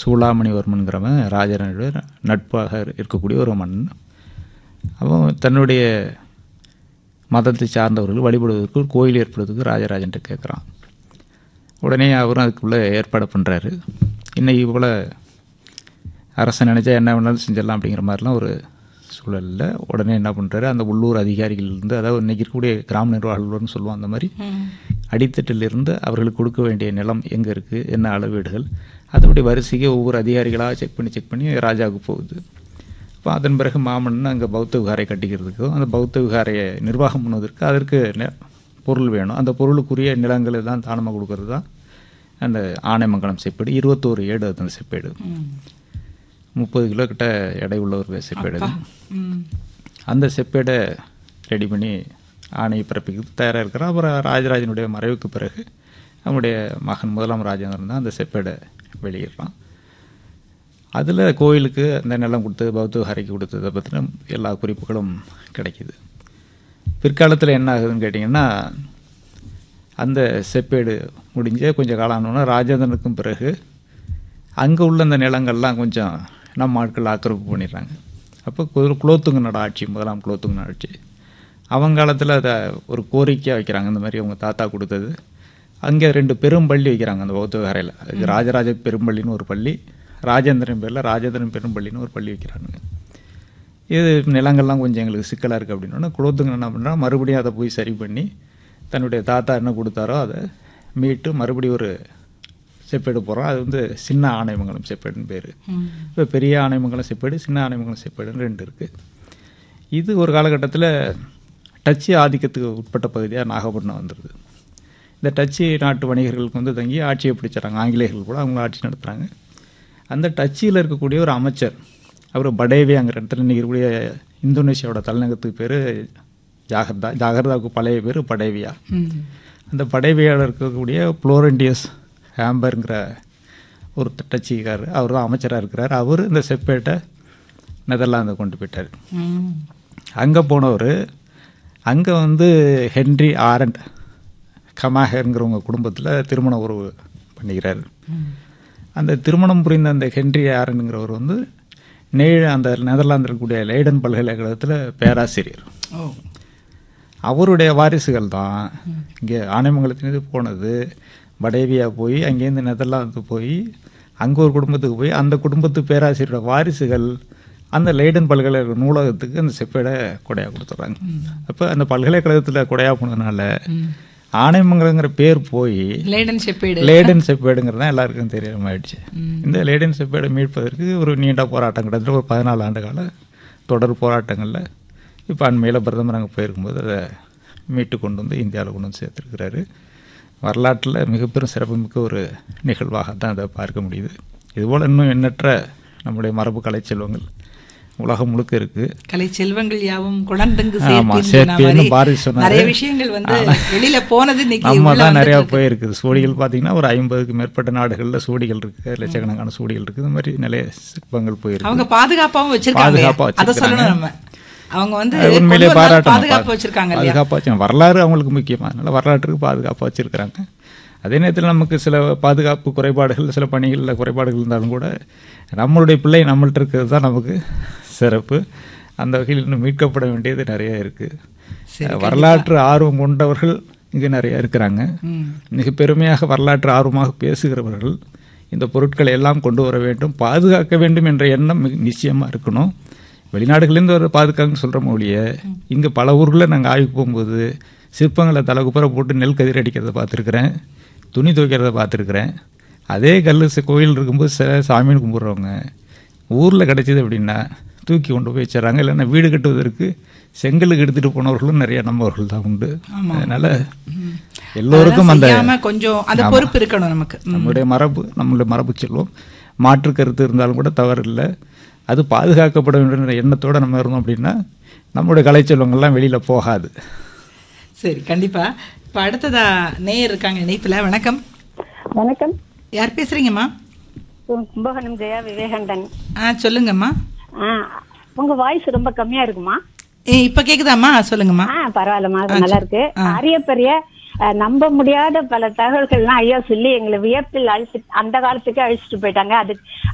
சூளாமணிவர்மன்கிறவன் ராஜனுடைய நட்பாக இருக்கக்கூடிய ஒரு மன்னன் அவன் தன்னுடைய மதத்தை சார்ந்தவர்கள் வழிபடுவதற்கு ஒரு கோயில் ஏற்படுவதற்கு ராஜராஜன்ட்ட கேட்குறான் உடனே அவரும் அதுக்குள்ளே ஏற்பாடு பண்ணுறாரு இன்னைக்கு போல் அரசன் நினச்சா என்ன வேணாலும் செஞ்சிடலாம் அப்படிங்கிற மாதிரிலாம் ஒரு சூழலில் உடனே என்ன பண்ணுறாரு அந்த உள்ளூர் அதிகாரிகள் இருந்து அதாவது இன்னைக்கு இருக்கக்கூடிய கிராம நிர்வாகிகள்னு சொல்லுவோம் அந்த மாதிரி அடித்தட்டிலிருந்து அவர்களுக்கு கொடுக்க வேண்டிய நிலம் எங்கே இருக்குது என்ன அளவீடுகள் அதனுடைய வரிசைக்கு ஒவ்வொரு அதிகாரிகளாக செக் பண்ணி செக் பண்ணி ராஜாவுக்கு போகுது அப்போ அதன் பிறகு மாமன்னன் அங்கே பௌத்த விகாரை கட்டிக்கிறதுக்கும் அந்த பௌத்த விகாரையை நிர்வாகம் பண்ணுவதற்கு அதற்கு நெ- பொருள் வேணும் அந்த பொருளுக்குரிய நிலங்களை தான் தானமாக கொடுக்கறது தான் அந்த ஆனைமங்கலம் செப்பேடு இருபத்தோரு ஏடு அது அந்த செப்பேடு முப்பது கிலோ கிட்ட எடை உள்ள ஒரு செப்பேடு அது. ம். அந்த செப்பேடை ரெடி பண்ணி ஆணையை பிறப்பிக்கிறது தயாராக இருக்கிறான் அப்புறம் ராஜராஜனுடைய மறைவுக்கு பிறகு அவனுடைய மகன் முதலாம் ராஜேந்திரன் தான் அந்த செப்பேடை வெளியிடுறான் அதில் கோயிலுக்கு அந்த நிலம் கொடுத்து பௌத்த விகாரைக்கு கொடுத்ததை பற்றின எல்லா குறிப்புகளும் கிடைக்குது பிற்காலத்தில் என்ன ஆகுதுன்னு கேட்டிங்கன்னா அந்த செப்பேடு முடிஞ்ச கொஞ்சம் காலம் ஆனோன்னா ராஜேந்திரனுக்கும் பிறகு அங்கே உள்ள அந்த நிலங்கள்லாம் கொஞ்சம் நம்ம ஆட்கள் ஆக்கிரமிப்பு பண்ணிடுறாங்க அப்போ குதிர குலோத்துங்கனோட ஆட்சி முதலாம் குலோத்துங்கன ஆட்சி அவங்க காலத்தில் அதை ஒரு கோரிக்கையாக வைக்கிறாங்க இந்த மாதிரி அவங்க தாத்தா கொடுத்தது அங்கே ரெண்டு பெரும் பள்ளி வைக்கிறாங்க அந்த பௌத்த விகாரையில் அதுக்கு ராஜராஜ பெரும்பள்ளின்னு ஒரு பள்ளி ராஜேந்திரன் பேரில் ராஜேந்திரன் பெரும்பள்ளின்னு ஒரு பள்ளி வைக்கிறாங்க இது நிலங்கள்லாம் கொஞ்சம் எங்களுக்கு சிக்கலாக இருக்குது அப்படின்னா குலோத்துங்கன் என்ன பண்ணுறா மறுபடியும் அதை போய் சரி பண்ணி தன்னுடைய தாத்தா என்ன கொடுத்தாரோ அதை மீட்டு மறுபடியும் ஒரு செப்பேடு போகிறோம் அது வந்து சின்ன ஆனைமங்கலம் செப்பேடுன்னு பேர் ம். இப்போ பெரிய ஆனைமங்கலம் செப்பேடு சின்ன ஆனைமங்கலம் செப்பேடுன்னு ரெண்டு இருக்குது இது ஒரு காலகட்டத்தில் டச்சு ஆதிக்கத்துக்கு உட்பட்ட பகுதியாக நாகப்பட்டினம் வந்துடுது இந்த டச்சு நாட்டு வணிகர்களுக்கு வந்து தங்கி ஆட்சியை பிடிச்சிடறாங்க ஆங்கிலேயர்கள் கூட அவங்க ஆட்சி நடத்துகிறாங்க அந்த டச்சியில் இருக்கக்கூடிய ஒரு அமைச்சர் அவர் படேவியாங்கிற இடத்துல இன்னைக்கு இருக்கக்கூடிய இந்தோனேஷியாவோட தலைநகரத்துக்கு பேர் ஜாகர்தா ஜாகர்தாவுக்கு பழைய பேர் படேவியா ம். அந்த படைவியாளர் இருக்கக்கூடிய புளோரண்டியஸ் ஹேம்பருங்கிற ஒரு டச்சிக்கார் அவர் தான் அமைச்சராக இருக்கிறார் அவர் இந்த செப்பேட்டை நெதர்லாந்து கொண்டு போயிட்டார் ம். அங்கே போனவர் அங்கே வந்து ஹென்றி ஆரண்ட் கமாஹருங்கிறவங்க குடும்பத்தில் திருமண உறவு பண்ணிக்கிறார் அந்த திருமணம் புரிந்த அந்த ஹென்றி ஆரண்ட்ங்கிறவர் வந்து நே அந்த நெதர்லாந்தில் இருக்கக்கூடிய லைடன் பல்கலைக்கழகத்தில் பேராசிரியர் ஓ அவருடைய வாரிசுகள் தான் இங்கே ஆனைமங்கலத்திலிருந்து போனது படேவியா போய் அங்கேருந்து நெதர்லாந்து போய் அங்கே ஒரு குடும்பத்துக்கு போய் அந்த குடும்பத்து பேராசிரியரோட வாரிசுகள் அந்த லைடன் பல்கலைக்கழக நூலகத்துக்கு அந்த செப்பேடை கொடையாக கொடுத்துட்றாங்க அப்போ அந்த பல்கலைக்கழகத்தில் கொடையாக போனதுனால ஆனைமங்கலங்கிற பேர் போய் லேடன் செப்பேடு லேடன் செப்பேடுங்கிறது தான் எல்லாருக்கும் தெரியாம ஆயிடுச்சு இந்த லேடன் செப்பேடை மீட்பதற்கு ஒரு நீண்ட போராட்டம் கிட்டத்தட்ட ஒரு பதினாலு ஆண்டு கால தொடர் போராட்டங்களில் இப்போ அண்மையில் பிரதமர் அங்கே போயிருக்கும்போது அதை மீட்டு கொண்டு வந்து இந்தியாவில் கொண்டு வந்து சேர்த்துருக்கிறாரு வரலாற்றில் மிகப்பெரும் சிறப்புமிக்க ஒரு நிகழ்வாக தான் அதை பார்க்க முடியுது இதுபோல் இன்னும் எண்ணற்ற நம்முடைய மரபு கலைச்செல்வங்கள் உலகம் முழுக்க இருக்குது கலை செல்வங்கள் யாவும் குழந்தங்கு ஆமா, சேர்ப்பின்னு சேர்ப்பின்னு சொன்ன பாரதி மாதிரி சொன்னாரு. நிறைய விஷயங்கள் வந்து வெளியில போனது இன்னைக்கு நம்ம உள்ள தான் நிறையா வந்துட்டு இருக்கு. போயிருக்குது சூடிகள் பார்த்தீங்கன்னா ஒரு ஐம்பதுக்கு மேற்பட்ட நாடுகளில் சூடிகள் இருக்குது லட்சக்கணக்கான சூடிகள் இருக்குது இந்த மாதிரி நிறைய சிற்பங்கள் போயிருக்கு அவங்க பாதுகாப்பாவும் வச்சிருக்காங்க பாதுகாப்பா அதை சொல்லணும் வச்சிருக்காங்க. நம்ம அவங்க வந்து அது உண்மையிலே கொண்டு வந்தாலும் பாராட்டணும் பாதுகாப்பு வச்சிருக்காங்க இல்லையா பாதுகாப்பாக வச்சு வரலாறு அவங்களுக்கு முக்கியம் அதனால வரலாற்றுக்கு பாதுகாப்பாக வச்சிருக்கிறாங்க அதே நேரத்தில் நமக்கு சில பாதுகாப்பு குறைபாடுகள் சில பணிகளில் குறைபாடுகள் இருந்தாலும் கூட நம்மளுடைய பிள்ளை நம்மள்ட்ட இருக்கிறது தான் நமக்கு சிறப்பு அந்த வகையில் இன்னும் மீட்கப்பட வேண்டியது நிறைய இருக்குது வரலாற்று ஆர்வம் கொண்டவர்கள் இங்கே நிறைய இருக்கிறாங்க ம். மிக பெருமையாக வரலாற்று ஆர்வமாக பேசுகிறவர்கள் இந்த பொருட்களை எல்லாம் கொண்டு வர வேண்டும் பாதுகாக்க வேண்டும் என்ற எண்ணம் மிக நிச்சயமாக இருக்கணும் வெளிநாடுகளிலேருந்து வர பாதுகாக்கன்னு சொல்கிற மொழிய இங்கே பல ஊர்களில் நாங்கள் ஆய்வுக்கு போகும்போது சிற்பங்களை தலைகுப்புற போட்டு நெல் கதிர் அடிக்கிறத பார்த்துருக்குறேன் துணி துவைக்கிறத பார்த்துருக்குறேன் அதே கல் சி- கோயில் இருக்கும்போது சில சாமின்னு கும்பிட்றவங்க ஊரில் கிடைச்சது அப்படின்னா தூக்கி கொண்டு போய் வச்சிடறாங்க இல்லைன்னா வீடு கட்டுவதற்கு செங்கலுக்கு எடுத்துகிட்டு போனவர்களும் நிறைய நம்பவர்கள் தான் உண்டு அதனால் எல்லோருக்கும் அந்த செய்யாம கொஞ்சம் அந்த பொறுப்பு இருக்கணும் நமக்கு ம். நம்முடைய மரபு நம்மளுடைய மரபு செல்வம் மாற்று கருத்து இருந்தாலும் கூட தவறு இல்லை அது பாதுகாக்கப்பட வேண்டும் என்ற எண்ணத்தோட நம்ம இருந்தோம் அப்படின்னா நம்மளுடைய கலைச்செல்வங்கள்லாம் வெளியில போகாது சரி கண்டிப்பா இப்ப அடுத்ததா நேயர் இருக்காங்க இணைப்புல வணக்கம் வணக்கம் யார் பேசுறீங்கம்மா கும்பகோணம் ஜெயா விவேகண்டன் ஆ சொல்லுங்கம்மா ஆ உங்க வாய்ஸ் ரொம்ப கம்மியா இருக்குமா ஏ இப்ப கேக்குதாம்மா சொல்லுங்கம்மா ஆ பரவாயில்லம்மா அது நல்லா இருக்கு அரிய பெரிய அஹ், நம்ப முடியாத பல தகவல்கள்லாம் ஐயா சொல்லி எங்களை வியப்பில் அழிச்சு அந்த காலத்துக்கே அழிச்சிட்டு போயிட்டாங்க அது